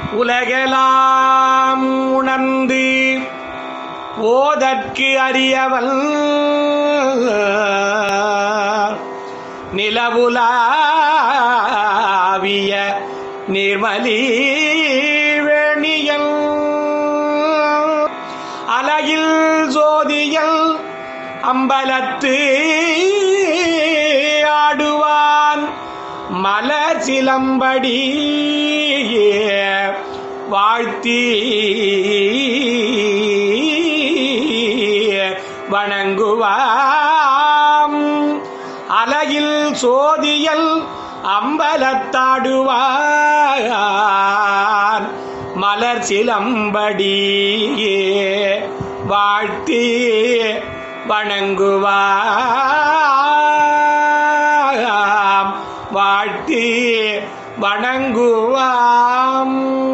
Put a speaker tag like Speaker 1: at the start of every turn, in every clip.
Speaker 1: உலகெலாம் உணர்ந்து ஓதற்கு அறியவன் நிலவுலாவிய நிர்மலி வேணியல் அலகில் ஜோதியல் அம்பலத்து ஆடுவான் மலர் சிலம்படி வாழ்த்தி வணங்குவாம் அலகில் சோதியல் அம்பலத்தாடுவான் மலர் சிலம்படி வாழ்த்தி வணங்குவாம் வாழ்த்தி வணங்குவாம்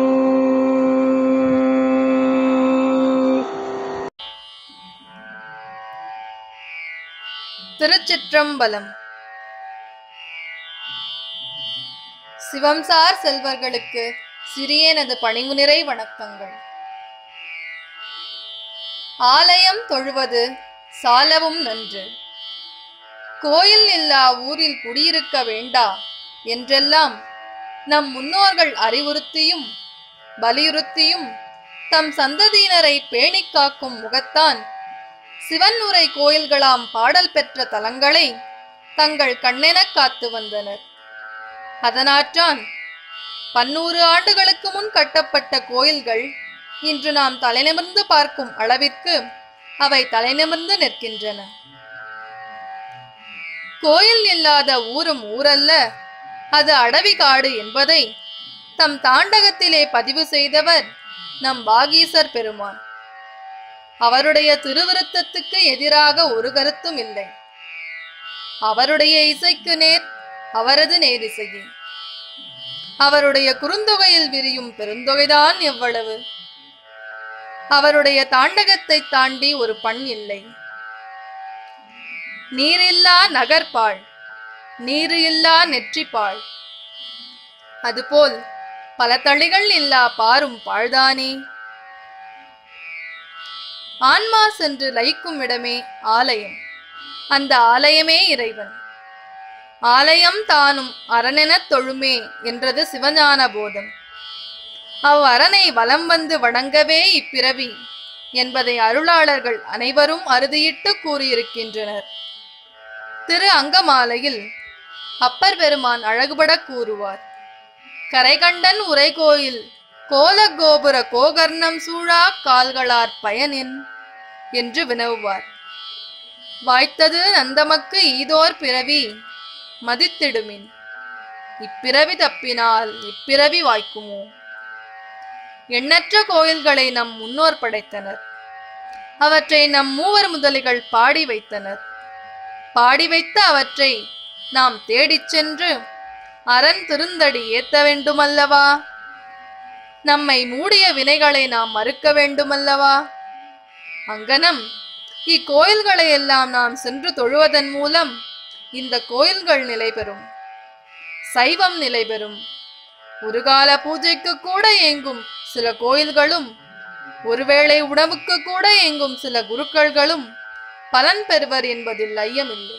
Speaker 2: திருச்சிற்றம்பலம் சிவம்சார் செல்வர்களுக்கு சிறியனது பணிவுநிறை வணக்கங்கள் ஆலயம் தொழுவது சாலவும் நன்று கோயில் இல்லா ஊரில் குடியிருக்க வேண்டா என்றெல்லாம் நம் முன்னோர்கள் அறிவுறுத்தியும் வலியுறுத்தியும் தம் சந்ததியினரை பேணிக் காக்கும் முகத்தான் சிவன் உரை கோயில்களாம் பாடல் பெற்ற தலங்களை தங்கள் கண்ணெனக் காத்து வந்தனர் அதனாற்றான் பன்னூறு ஆண்டுகளுக்கு முன் கட்டப்பட்ட கோயில்கள் இன்று நாம் தலைநிமிர்ந்து பார்க்கும் அளவிற்கு அவை தலைநிமிர்ந்து நிற்கின்றன கோயில் இல்லாத ஊரும் ஊரல்ல அது அடவி காடு என்பதை தம் தாண்டகத்திலே பதிவு செய்தவர் நம் வாகீசர் பெருமான் அவருடைய திருவிருத்தத்துக்கு எதிராக ஒரு கருத்தும் இல்லை அவருடைய இசைக்கு நேர் அவரது நேரிசையே அவருடைய குறுந்தொகையில் விரியும் பெருந்தொகைதான் எவ்வளவு அவருடைய தாண்டகத்தை தாண்டி ஒரு பண் இல்லை நீரில்லா நகர்பாள் நீரு இல்லா நெற்றிப்பாள் அதுபோல் பல தளிகள் இல்லா பாரும் பாழ்தானே ஆன்மா சென்று லயிக்கும் இடமே ஆலயம் அந்த ஆலயமே இறைவன் ஆலயம் தானும் அரணெனத் தொழுமே என்றது சிவஞான போதம் அவ் அரணை வலம் வந்து வணங்கவே இப்பிறவி என்பதை அருளாளர்கள் அனைவரும் அறுதியிட்டு கூறியிருக்கின்றனர் திரு அங்கமாலையில் அப்பர் பெருமான் அழகுபட கூறுவார் கரைகண்டன் உரைகோயில் கோல கோபுர கோகர்ணம் சூழா கால்களார் பயனின் என்று வினவுவார் வாய்த்தது நந்தமக்கு ஈதோர் பிறவி மதித்திடுமின் இப்பிறவி தப்பினால் இப்பிறவி வாய்க்குமோ எண்ணற்ற கோயில்களை நம் முன்னோர் படைத்தனர் அவற்றை நம் மூவர் முதலிகள் பாடி வைத்தனர் பாடி வைத்த அவற்றை நாம் தேடிச் சென்று அரண் திருந்தடி ஏத்த வேண்டுமல்லவா நம்மை மூடிய வினைகளை நாம் மறுக்க வேண்டுமல்லவா அங்கனம் இக்கோயில்களை எல்லாம் நாம் சென்று தொழுவதன் மூலம் இந்த கோயில்கள் நிலை பெறும் சைவம் நிலை பெறும் ஒரு கால பூஜைக்கு கூட இயங்கும் சில கோயில்களும் ஒருவேளை உணவுக்கு கூட இயங்கும் சில குருக்கள்களும் பலன் பெறுவர் என்பதில் ஐயமில்லை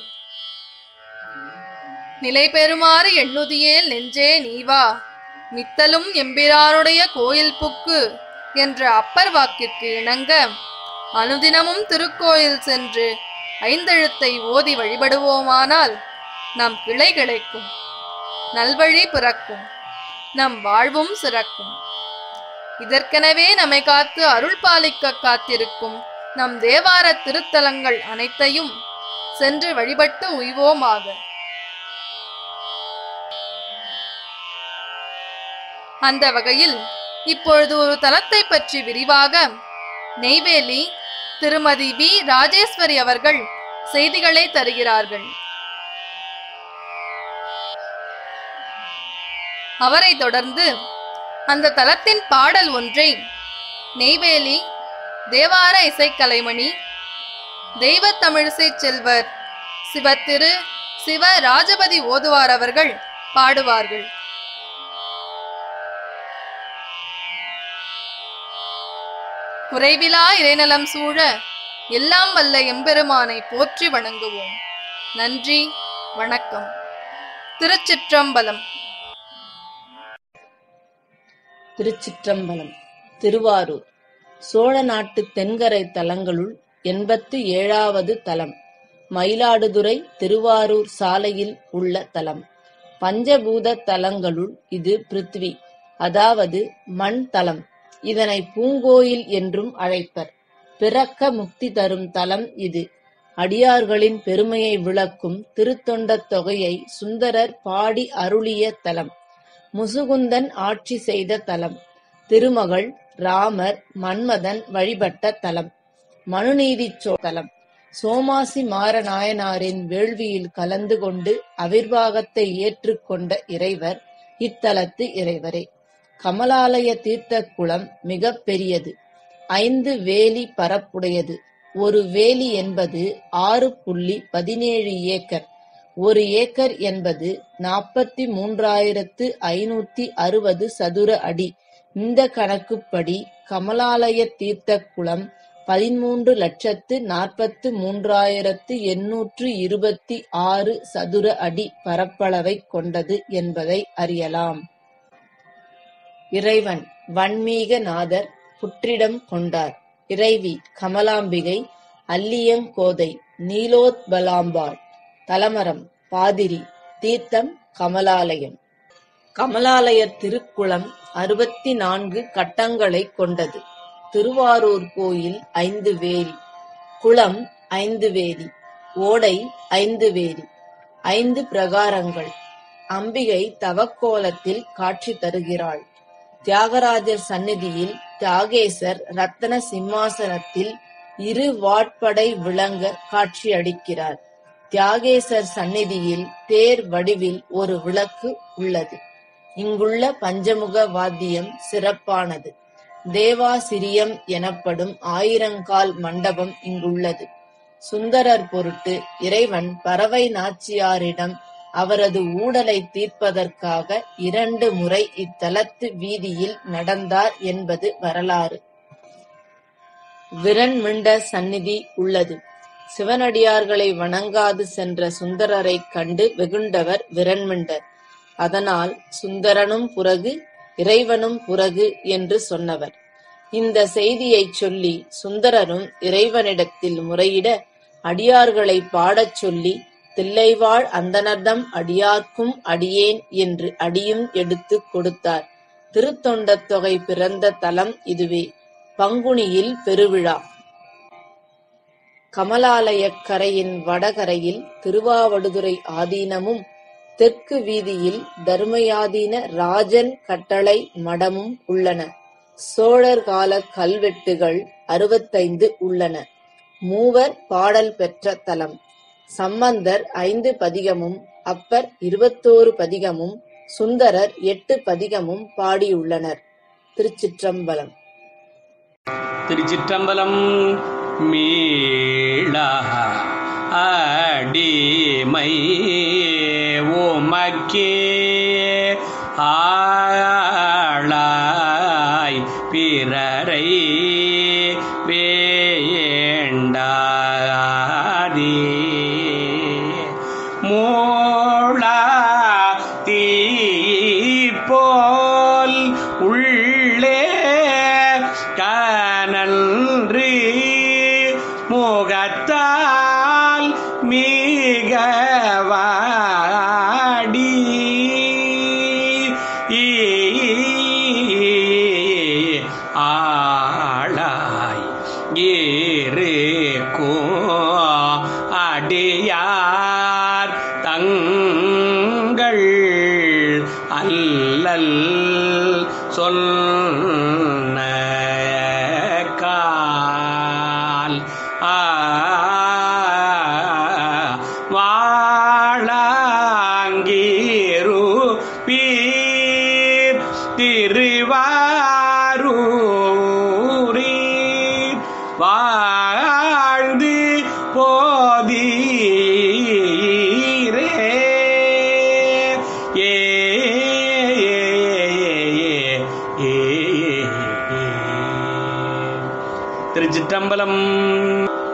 Speaker 2: நிலை பெறுமாறு எண்ணுதியேல் நெஞ்சே நீவா மித்தலும் எம்பிரானுடைய கோயில் புக்கு என்ற அப்பர் வாக்கிற்கு இணங்க அனுதினமும் திருக்கோயில் சென்று ஐந்தெழுத்தை ஓதி வழிபடுவோமானால் நம் கிளை கிடைக்கும் நல்வழி பிறக்கும் நம் வாழ்வும் சிறக்கும் இதற்கெனவே நம்மை காத்து அருள் பாலிக்க காத்திருக்கும் நம் தேவார திருத்தலங்கள் அனைத்தையும் சென்று வழிபட்டு உய்வோமாக அந்த வகையில் இப்பொழுது ஒரு தலத்தை பற்றி விரிவாக நெய்வேலி திருமதி வி ராஜேஸ்வரி அவர்கள் செய்திகளை தருகிறார்கள் அவரை தொடர்ந்து அந்த தலத்தின் பாடல் ஒன்றை நெய்வேலி தேவார இசைக்கலைமணி தெய்வ தமிழிசை செல்வர் சிவத்திரு சிவ ராஜபதி ஓதுவார் அவர்கள் பாடுவார்கள் குறைவிலா இறைநலம் சூழ எல்லாம் வல்ல எம்பெருமானை போற்றி வணங்குவோம் நன்றி வணக்கம் திருச்சிற்றம்பலம்
Speaker 3: திருச்சிற்றம்பலம் திருவாரூர் சோழ நாட்டு தென்கரை தலங்களுள் எண்பத்து ஏழாவது தலம் மயிலாடுதுறை திருவாரூர் சாலையில் உள்ள தலம் பஞ்சபூத தலங்களுள் இது பிருத்வி அதாவது மண் தலம் இதனை பூங்கோயில் என்றும் அழைப்பர் பிறக்க முக்தி தரும் தலம் இது அடியார்களின் பெருமையை விளக்கும் திருத்தொண்டத் தொகையை சுந்தரர் பாடி அருளிய தலம் முசுகுந்தன் ஆட்சி செய்த தலம் திருமகள் ராமர் மன்மதன் வழிபட்ட தலம் மனுநீதிச் சோ தலம் சோமாசி மாரநாயனாரின் வேள்வியில் கலந்து கொண்டு அவிர்வாகத்தை ஏற்றுக்கொண்ட இறைவர் இத்தலத்து இறைவரே கமலாலய தீர்த்த குளம் மிகப் பெரியது ஐந்து வேலி பரப்புடையது ஒரு வேலி என்பது ஆறு புள்ளி பதினேழு ஏக்கர் ஒரு ஏக்கர் என்பது நாற்பத்தி மூன்றாயிரத்து ஐநூத்தி அறுபது சதுர அடி இந்த கணக்குப்படி கமலாலய தீர்த்த குளம் பதிமூன்று லட்சத்து நாற்பத்து மூன்றாயிரத்து எண்ணூற்று இருபத்தி ஆறு சதுர அடி பரப்பளவை கொண்டது என்பதை அறியலாம் இறைவன் வன்மீகநாதர் புற்றிடம் கொண்டார் இறைவி கமலாம்பிகை அல்லியங்கோதை நீலோத்பலாம்பாள் தலமரம் பாதிரி தீர்த்தம் கமலாலயம் கமலாலய திருக்குளம் அறுபத்தி நான்கு கட்டங்களைக் கொண்டது திருவாரூர் கோயில் ஐந்து வேலி குளம் ஐந்து வேலி ஓடை ஐந்து வேலி ஐந்து பிரகாரங்கள் அம்பிகை தவக்கோலத்தில் காட்சி தருகிறாள் தியாகராஜர் சந்நிதியில் தியாகேசர் ரத்தன சிம்மாசனத்தில் இரு வாட்படை விளங்க காட்சியளிக்கிறார் தியாகேசர் சந்நிதியில் தேர் வடிவில் ஒரு விளக்கு உள்ளது இங்குள்ள பஞ்சமுக வாத்தியம் சிறப்பானது தேவாசிரியம் எனப்படும் ஆயிரங்கால் மண்டபம் இங்குள்ளது சுந்தரர் பொருட்டு இறைவன் பறவை நாச்சியாரிடம் அவரது ஊடலை தீர்ப்பதற்காக இரண்டு முறை இத்தலத்து வீதியில் நடந்தார் என்பது வரலாறு விரண்மிண்ட சந்நிதி உள்ளது சிவனடியார்களை வணங்காது சென்ற சுந்தரரைக் கண்டு வெகுண்டவர் விரண்மிண்டர் அதனால் சுந்தரனும் புறகு இறைவனும் புறகு என்று சொன்னவர் இந்த செய்தியைச் சொல்லி சுந்தரரும் இறைவனிடத்தில் முறையிட அடியார்களை பாடச் சொல்லி தில்லைவாழ் அந்தனர்தம் அடியார்க்கும் அடியேன் என்று அடியும் எடுத்துக் கொடுத்தார் திருத்தொண்டத் தொகை பிறந்த தலம் இதுவே பங்குனியில் பெருவிழா கமலாலயக் கரையின் வடகரையில் திருவாவடுதுறை ஆதீனமும் தெற்கு வீதியில் தர்மயாதீன ராஜன் கட்டளை மடமும் உள்ளன சோழர் கால கல்வெட்டுகள் அறுபத்தைந்து உள்ளன மூவர் பாடல் பெற்ற தலம் சம்பந்தர் ஐந்து பதிகமும் அப்பர் இருபத்தோரு பதிகமும் சுந்தரர் எட்டு பதிகமும் பாடியுள்ளனர் திருச்சிற்றம்பலம்
Speaker 1: திருச்சிற்றம்பலம் மீளா அடிமை உமக்கே ஆளாய் பிறரை வேண்டாதே மூளா தீ போல் உள்ளே கனன்று முகத்தால் மிக வாடி ஆளாய் இருக்கும் அடியார் தங்கள் அல்லல் சொன்ன கால் ஆ வாழாங்கீரு பீர் திருவாரூரீர் வாழ்ந்து போதீரே ஏ திருச்சிற்றம்பலம்